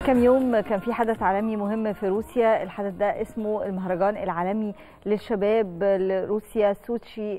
كم يوم كان في حدث عالمي مهم في روسيا الحدث ده اسمه المهرجان العالمي للشباب لروسيا سوتشي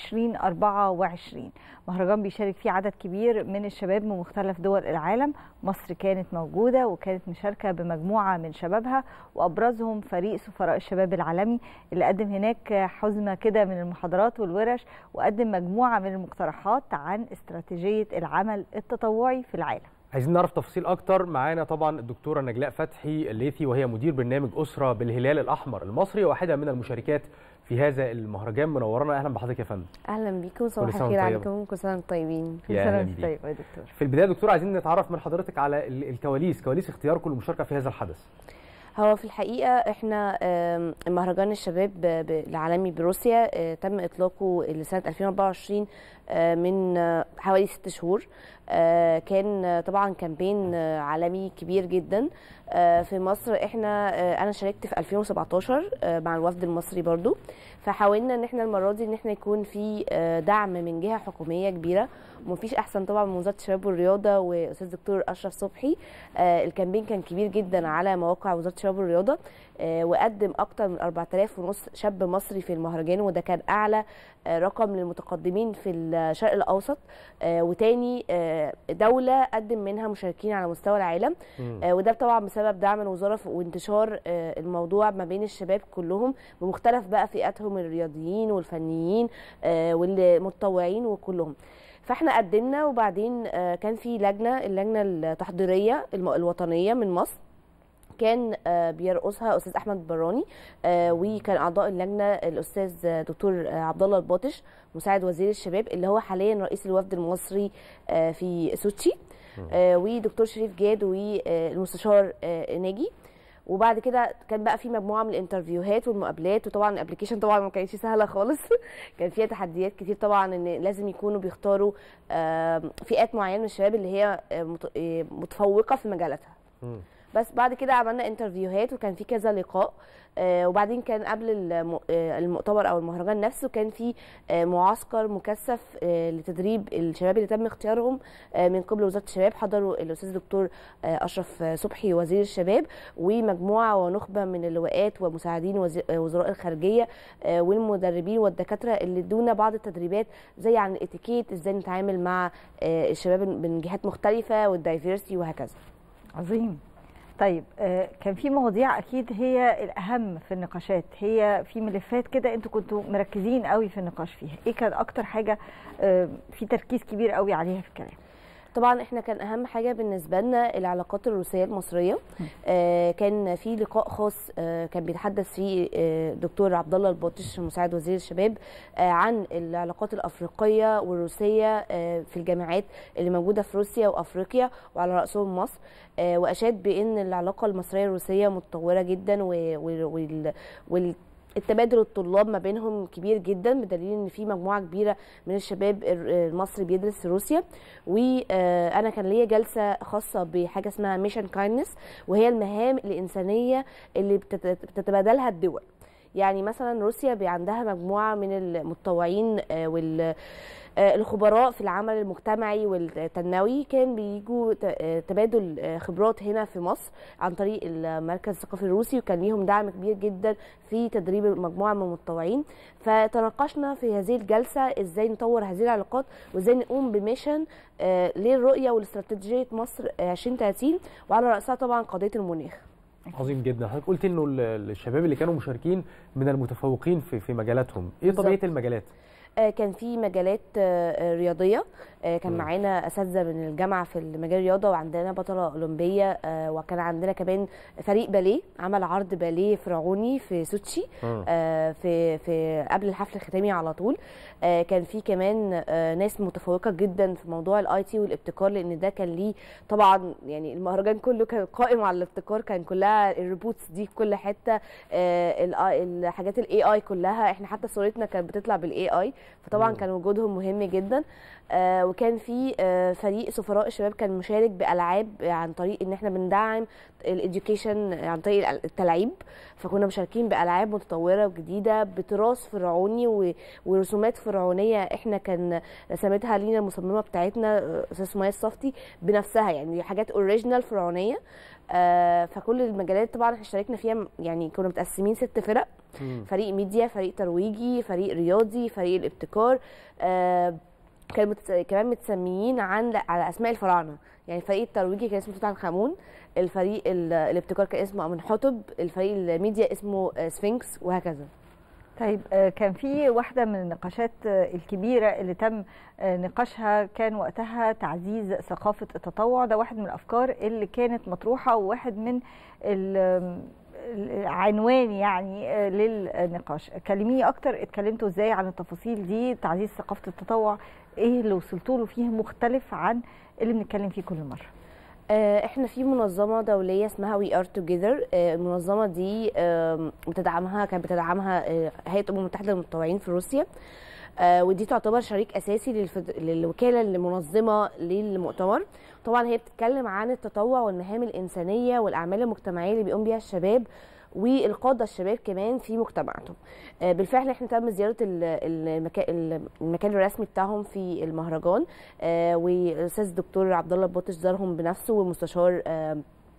2024 مهرجان بيشارك فيه عدد كبير من الشباب من مختلف دول العالم مصر كانت موجودة وكانت مشاركة بمجموعة من شبابها وأبرزهم فريق سفراء الشباب العالمي اللي قدم هناك حزمة كده من المحاضرات والورش وقدم مجموعة من المقترحات عن استراتيجية العمل التطوعي في العالم عايزين نعرف تفاصيل اكتر معانا طبعا الدكتوره نجلاء فتحي الليثي وهي مدير برنامج اسره بالهلال الاحمر المصري واحده من المشاركات في هذا المهرجان منورنا اهلا بحضرتك يا فندم اهلا بيكم صباح كل سنة الخير وأنت عليكم كل سنه وانتم طيبين كل يا سنة أهلا وانت بيك. طيب يا دكتور في البدايه دكتور عايزين نتعرف من حضرتك على ال- الكواليس كواليس اختياركم للمشاركه في هذا الحدث هو في الحقيقه احنا آم، مهرجان الشباب ب- ب- العالمي بروسيا آه، تم اطلاقه لسنه 2024 آه، من آه، حوالي ست شهور آه، كان آه، طبعا كامبين آه، عالمي كبير جدا آه، في مصر احنا آه، انا شاركت في 2017 آه، مع الوفد المصري برضو فحاولنا ان احنا المره دي ان احنا يكون في آه، دعم من جهه حكوميه كبيره ومفيش احسن طبعا من وزاره الشباب والرياضه واستاذ دكتور اشرف صبحي آه، الكامبين كان كبير جدا على مواقع وزاره الشباب والرياضه آه، وقدم اكتر من 4000 ونص شاب مصري في المهرجان وده كان اعلى آه، رقم للمتقدمين في الشرق الاوسط آه، وتاني آه، دوله قدم منها مشاركين على مستوى العالم آه، وده طبعا بسبب دعم الوزاره ف- وانتشار آه، الموضوع ما بين الشباب كلهم بمختلف بقى فئاتهم الرياضيين والفنيين آه، والمتطوعين وكلهم فاحنا قدمنا وبعدين آه، كان في لجنه اللجنه التحضيريه الم- الوطنيه من مصر كان آه، بيرقصها استاذ احمد براني آه، وكان اعضاء اللجنه الاستاذ آه، دكتور آه، عبد الله الباطش مساعد وزير الشباب اللي هو حاليا رئيس الوفد المصري آه، في سوتشي آه، ودكتور شريف جاد والمستشار آه، ناجي وبعد كده كان بقى في مجموعه من الانترفيوهات والمقابلات وطبعا الابلكيشن طبعا ما كانتش سهله خالص كان فيها تحديات كتير طبعا ان لازم يكونوا بيختاروا آه، فئات معينه من الشباب اللي هي آه، مت- آه، متفوقه في مجالاتها مم. بس بعد كده عملنا انترفيوهات وكان في كذا لقاء آه وبعدين كان قبل الم- آه، المؤتمر او المهرجان نفسه كان في آه معسكر مكثف آه لتدريب الشباب اللي تم اختيارهم آه من قبل وزاره الشباب حضروا الاستاذ الدكتور آه اشرف آه، صبحي وزير الشباب ومجموعه ونخبه من اللواءات ومساعدين وزي- آه، وزراء الخارجيه آه والمدربين والدكاتره اللي ادونا بعض التدريبات زي عن الاتيكيت ازاي نتعامل مع آه الشباب من جهات مختلفه والدايفيرسي وهكذا عظيم طيب آه، كان في مواضيع اكيد هي الاهم في النقاشات هي في ملفات كده انتوا كنتوا مركزين قوي في النقاش فيها ايه كان اكتر حاجه آه، في تركيز كبير قوي عليها في الكلام طبعا احنا كان اهم حاجه بالنسبه لنا العلاقات الروسيه المصريه آه كان في لقاء خاص آه كان بيتحدث فيه آه دكتور عبد الله الباطش مساعد وزير الشباب آه عن العلاقات الافريقيه والروسيه آه في الجامعات اللي موجوده في روسيا وافريقيا وعلى راسهم مصر آه واشاد بان العلاقه المصريه الروسيه متطوره جدا و- وال- وال- وال التبادل الطلاب ما بينهم كبير جدا بدليل ان في مجموعه كبيره من الشباب الر- المصري بيدرس في روسيا وانا كان ليا جلسه خاصه بحاجه اسمها ميشن كايندنس وهي المهام الانسانيه اللي بتت- بتتبادلها الدول يعني مثلا روسيا بي عندها مجموعه من المتطوعين آه، وال آه، الخبراء في العمل المجتمعي والتنموي كان بيجوا ت- آه، تبادل آه، خبرات هنا في مصر عن طريق المركز الثقافي الروسي وكان ليهم دعم كبير جدا في تدريب مجموعه من المتطوعين فتناقشنا في هذه الجلسه ازاي نطور هذه العلاقات وازاي نقوم بميشن آه، للرؤيه والاستراتيجيه مصر آه، 2030 وعلى راسها طبعا قضيه المناخ عظيم جدا حضرتك قلت انه ال- الشباب اللي كانوا مشاركين من المتفوقين في في مجالاتهم ايه بالظبط. طبيعه المجالات آه، كان في مجالات آه، آه، رياضيه آه، كان مم. معانا اساتذه من الجامعه في المجال الرياضه وعندنا بطله اولمبيه آه، وكان عندنا كمان فريق باليه عمل عرض باليه فرعوني في سوتشي مم. آه، في في قبل الحفل الختامي على طول آه، كان في كمان آه، ناس متفوقه جدا في موضوع الاي تي والابتكار لان ده كان ليه طبعا يعني المهرجان كله كان قائم على الابتكار كان كلها الروبوتس دي في كل حته آه، ال- الحاجات الاي اي كلها احنا حتى صورتنا كانت بتطلع بالاي اي فطبعا مم. كان وجودهم مهم جدا آه، وكان في آه، فريق سفراء الشباب كان مشارك بالعاب عن طريق ان احنا بندعم الاديوكيشن عن طريق التلعيب فكنا مشاركين بالعاب متطوره وجديده بتراث فرعوني و- ورسومات فرعونيه احنا كان رسمتها لينا المصممه بتاعتنا آه، استاذ سميه الصفتي بنفسها يعني حاجات اوريجينال فرعونيه آه، فكل المجالات طبعا احنا شاركنا فيها يعني كنا متقسمين ست فرق مم. فريق ميديا فريق ترويجي فريق رياضي فريق الابتكار آه، كان متس... كمان متسميين عن على اسماء الفراعنه يعني الفريق الترويجي كان اسمه توت عنخ امون الفريق ال... الابتكار كان اسمه امنحتب الفريق الميديا اسمه آه، سفنكس وهكذا طيب آه، كان في واحدة من النقاشات آه، الكبيرة اللي تم آه، نقاشها كان وقتها تعزيز ثقافة التطوع ده واحد من الأفكار اللي كانت مطروحة وواحد من ال- العنوان يعني آه، للنقاش كلميني أكتر اتكلمتوا ازاي عن التفاصيل دي تعزيز ثقافة التطوع ايه اللي وصلتوا له فيه مختلف عن اللي بنتكلم فيه كل مرة آه، احنا في منظمه دوليه اسمها وي ار توجذر المنظمه دي آم، بتدعمها كانت بتدعمها آه، هيئه الامم المتحده للمتطوعين في روسيا آه، ودي تعتبر شريك اساسي للفد... للوكاله المنظمه للمؤتمر طبعا هي بتتكلم عن التطوع والمهام الانسانيه والاعمال المجتمعيه اللي بيقوم بيها الشباب والقاده الشباب كمان في مجتمعاتهم آه، بالفعل احنا تم زياره ال- المكان المكان الرسمي بتاعهم في المهرجان آه، والاستاذ الدكتور عبد الله بوتش زارهم بنفسه والمستشار آه،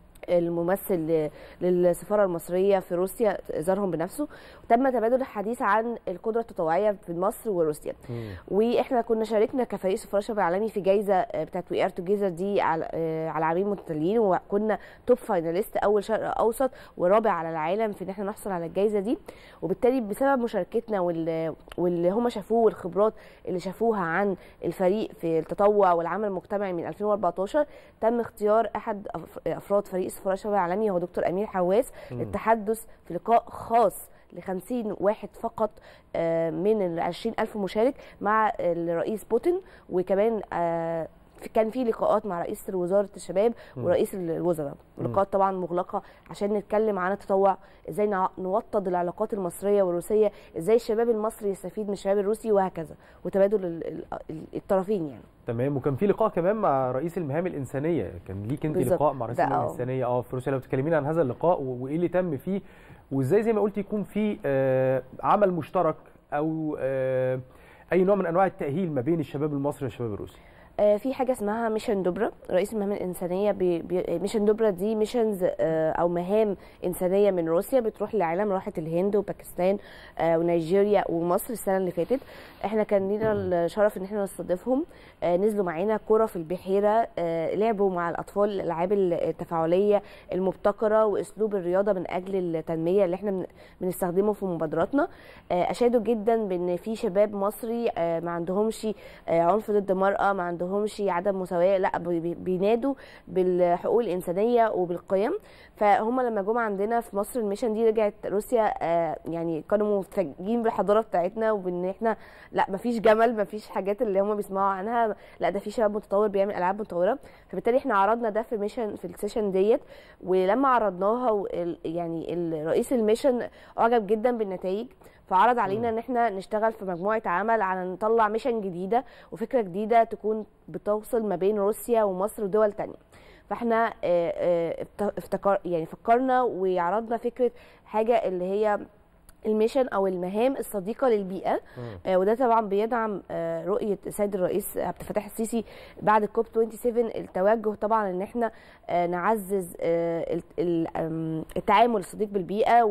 الممثل ل- للسفاره المصريه في روسيا زارهم بنفسه وتم تبادل الحديث عن القدره التطوعيه في مصر وروسيا مم. واحنا كنا شاركنا كفريق سفاره الشباب العالمي في جائزه آه، بتاعت وي ار توجيزر دي على آه، على عامين متتاليين وكنا توب فايناليست اول شرق اوسط ورابع على العالم في ان احنا نحصل على الجائزه دي وبالتالي بسبب مشاركتنا وال- واللي هم شافوه والخبرات اللي شافوها عن الفريق في التطوع والعمل المجتمعي من 2014 تم اختيار احد أف- افراد فريق سفاره الشباب العالمي هو دكتور امير حواس مم. للتحدث في لقاء خاص ل 50 واحد فقط آه، من ال 20 ألف مشارك مع الرئيس بوتين وكمان آه، في- كان في لقاءات مع رئيس وزاره الشباب مم. ورئيس الوزراء مم. لقاءات طبعا مغلقه عشان نتكلم عن التطوع ازاي نع- نوطد العلاقات المصريه والروسيه ازاي الشباب المصري يستفيد من الشباب الروسي وهكذا وتبادل ال- ال- ال- الطرفين يعني تمام وكان في لقاء كمان مع رئيس المهام الانسانيه كان ليك انت بالظبط. لقاء مع رئيس ده المهام آه. الانسانيه اه في روسيا لو تكلمينا عن هذا اللقاء و- وايه اللي تم فيه وازاي زي ما قلت يكون في آه، عمل مشترك او آه، اي نوع من انواع التاهيل ما بين الشباب المصري والشباب الروسي آه، في حاجه اسمها ميشن دوبرا رئيس المهام الانسانيه بي بي ميشن دوبرا دي ميشنز او مهام انسانيه من روسيا بتروح للعالم راحت الهند وباكستان آه، ونيجيريا ومصر السنه اللي فاتت احنا كان لينا الشرف ان احنا نستضيفهم آه، نزلوا معانا كره في البحيره آه، لعبوا مع الاطفال الالعاب التفاعليه المبتكره واسلوب الرياضه من اجل التنميه اللي احنا بن- بنستخدمه في مبادراتنا آه، اشادوا جدا بان في شباب مصري آه، ما عندهمش آه، عنف ضد المراه ما عندهمش عدم مساواه لا بي- بي- بينادوا بالحقوق الانسانيه وبالقيم فهم لما جم عندنا في مصر الميشن دي رجعت روسيا آه، يعني كانوا متفاجئين بالحضاره بتاعتنا وبان احنا لا مفيش جمل مفيش حاجات اللي هم بيسمعوا عنها لا ده في شباب متطور بيعمل العاب متطوره فبالتالي احنا عرضنا ده في ميشن في السيشن ديت ولما عرضناها وال- يعني الرئيس الميشن اعجب جدا بالنتائج فعرض علينا ان احنا نشتغل في مجموعه عمل على نطلع ميشن جديده وفكره جديده تكون بتوصل ما بين روسيا ومصر ودول تانية فاحنا آه، آه، افت- افتكر يعني فكرنا وعرضنا فكره حاجه اللي هي الميشن او المهام الصديقه للبيئه آه، وده طبعا بيدعم آه، رؤيه السيد الرئيس عبد الفتاح السيسي بعد الكوب 27 التوجه طبعا ان احنا آه، نعزز آه، ال- ال- آم، التعامل الصديق بالبيئه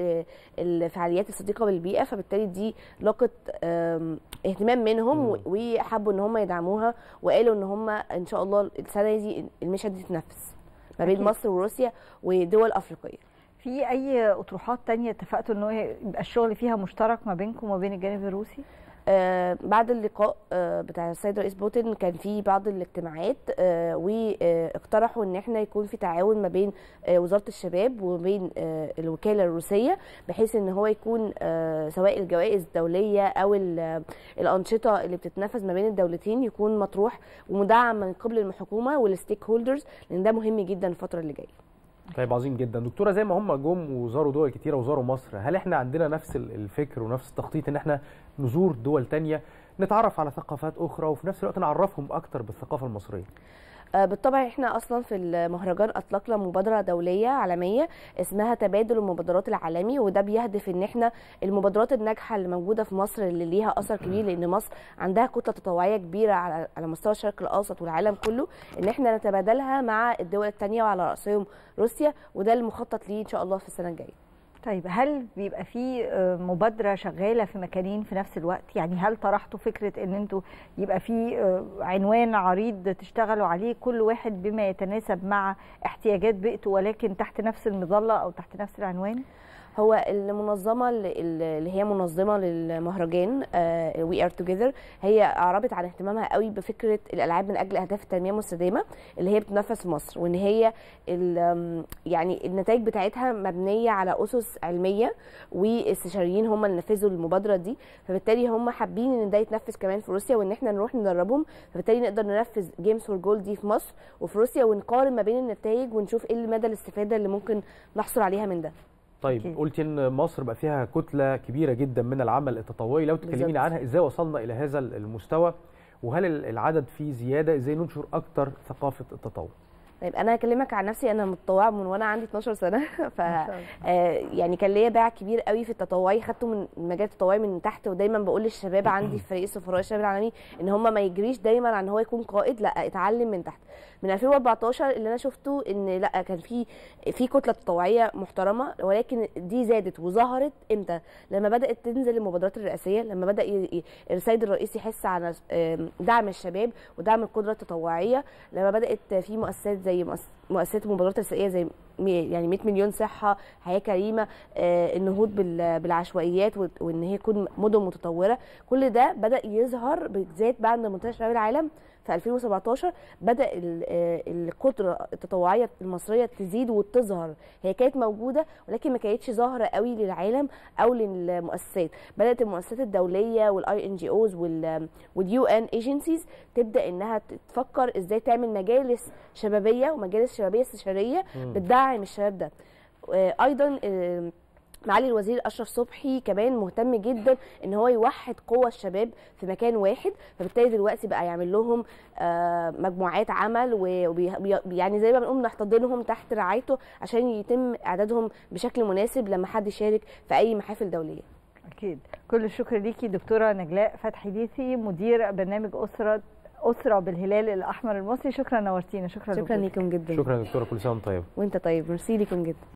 والفعاليات الصديقه بالبيئه فبالتالي دي لاقت آم، اهتمام منهم و- وحبوا ان هم يدعموها وقالوا ان هم ان شاء الله السنه دي الميشن دي تتنفذ ما بين أكيد. مصر وروسيا ودول افريقيه في اي اطروحات تانية اتفقتوا انه يبقى الشغل فيها مشترك ما بينكم وما بين الجانب الروسي آه، بعد اللقاء آه، بتاع السيد رئيس بوتين كان في بعض الاجتماعات آه، واقترحوا ان احنا يكون في تعاون ما بين آه، وزاره الشباب وبين آه، الوكاله الروسيه بحيث ان هو يكون آه، سواء الجوائز الدوليه او ال- الانشطه اللي بتتنفذ ما بين الدولتين يكون مطروح ومدعم من قبل الحكومه والستيك هولدرز لان ده مهم جدا الفتره اللي جايه طيب عظيم جدا دكتوره زي ما هم جم وزاروا دول كتيره وزاروا مصر هل احنا عندنا نفس ال- الفكر ونفس التخطيط ان احنا نزور دول تانية نتعرف على ثقافات اخرى وفي نفس الوقت نعرفهم اكتر بالثقافه المصريه آه، بالطبع احنا اصلا في المهرجان اطلقنا مبادره دوليه عالميه اسمها تبادل المبادرات العالمي وده بيهدف ان احنا المبادرات الناجحه اللي موجوده في مصر اللي ليها اثر كبير لان مصر عندها كتله تطوعيه كبيره على على مستوى الشرق الاوسط والعالم كله ان احنا نتبادلها مع الدول الثانيه وعلى راسهم روسيا وده المخطط ليه ان شاء الله في السنه الجايه طيب هل بيبقى في آه، مبادرة شغالة في مكانين في نفس الوقت يعني هل طرحتوا فكرة ان انتوا يبقى في آه، عنوان عريض تشتغلوا عليه كل واحد بما يتناسب مع احتياجات بيئته ولكن تحت نفس المظلة او تحت نفس العنوان هو المنظمه اللي اللي هي منظمه للمهرجان وي ار توجذر هي اعربت عن اهتمامها قوي بفكره الالعاب من اجل اهداف التنميه المستدامه اللي هي بتنفذ في مصر وان هي ال- آم، يعني النتائج بتاعتها مبنيه على اسس علميه واستشاريين هم اللي نفذوا المبادره دي فبالتالي هم حابين ان ده يتنفذ كمان في روسيا وان احنا نروح ندربهم فبالتالي نقدر ننفذ جيمز فور جولد دي في مصر وفي روسيا ونقارن ما بين النتائج ونشوف ايه مدى الاستفاده اللي ممكن نحصل عليها من ده طيب أكيد. قلتي ان مصر بقى فيها كتله كبيره جدا من العمل التطوعي لو تكلمينا بالظبط. عنها ازاي وصلنا الى هذا المستوى وهل العدد فيه زياده ازاي ننشر اكتر ثقافه التطوع طيب انا هكلمك عن نفسي انا متطوعه من وانا عندي 12 سنه ف ما شاء الله. آه، يعني كان ليا باع كبير قوي في التطوعي خدته من المجال التطوعي من تحت ودايما بقول للشباب عندي في فريق السفراء الشباب العالمي ان هم ما يجريش دايما عن هو يكون قائد لا اتعلم من تحت من 2014 اللي انا شفته ان لا كان في في كتله تطوعيه محترمه ولكن دي زادت وظهرت امتى لما بدات تنزل المبادرات الرئاسيه لما بدا ي- ي- السيد الرئيس يحس على آم، دعم الشباب ودعم القدره التطوعيه لما بدات في مؤسسات زي مؤس- مؤسسات المبادرات الرئاسيه زي مي- يعني 100 مليون صحه حياه كريمه آه، النهوض بال- بالعشوائيات وت- وان هي تكون مدن متطوره كل ده بدا يظهر بالذات بعد منتدى شباب العالم في 2017 بدا ال- آه، القدره التطوعيه المصريه تزيد وتظهر هي كانت موجوده ولكن ما كانتش ظاهره قوي للعالم او للمؤسسات بدات المؤسسات الدوليه والاي ان جي اوز واليو ان ايجنسيز تبدا انها تفكر ازاي تعمل مجالس شبابيه ومجالس شبابيه استشاريه بتدعم الشباب ده آه، ايضا آه، معالي الوزير اشرف صبحي كمان مهتم جدا ان هو يوحد قوى الشباب في مكان واحد فبالتالي دلوقتي بقى يعمل لهم آه، مجموعات عمل ويعني زي ما بنقول نحتضنهم تحت رعايته عشان يتم اعدادهم بشكل مناسب لما حد يشارك في اي محافل دوليه اكيد كل الشكر ليكي دكتوره نجلاء فتحي ليثي مدير برنامج اسره اسره بالهلال الاحمر المصري شكرا نورتينا شكرا شكرا لوجودك. ليكم جدا شكرا يا دكتوره كل سنه وانت طيب وانت طيب ميرسي ليكم جدا